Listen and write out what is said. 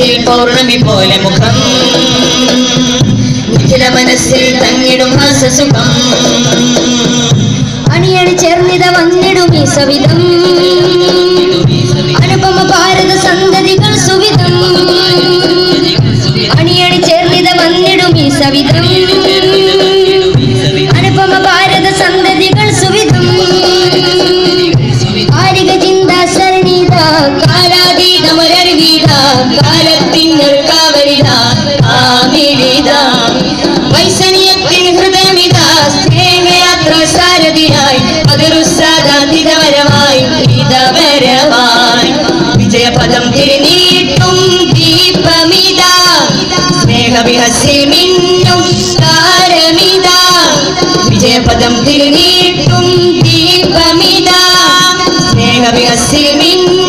മനസ്സിൽ പൗർണമി പോലെ മുഖം നിഖില മനസ്സിൽ തങ്ങിടും ഹാസസുഖം അണിയണി ചേർന്നിത വന്നിടും ഈ സവിധം അനുപമ ഭാരത സന്തതികൾ സുവിധം അണിയണി ചേർന്നിത വന്നിടും ഈ സവിധം അനുപമ ഭാരത സന്തതികൾ സുവിധം ആരിക ചിന്ത സരണിത കാലാതീതമരർവീത കാലത്തിനൊരു കാവലിത ആമിലിത വൈസനിയത്തിൻ ഹൃദയമിത സ്നേഹയാത്ര സാരഥിയായി അതിരുസാധാതിതവരമായി ഇതവരവായി വിജയപദം തിരിനീട്ടും ദീപമിത സ്നേഹവിഹസിൽ മിന്നും താരമിത വിജയപദം തിരിനീട്ടും ദീപമിത സ്നേഹവിഹസിൽ മിന്നും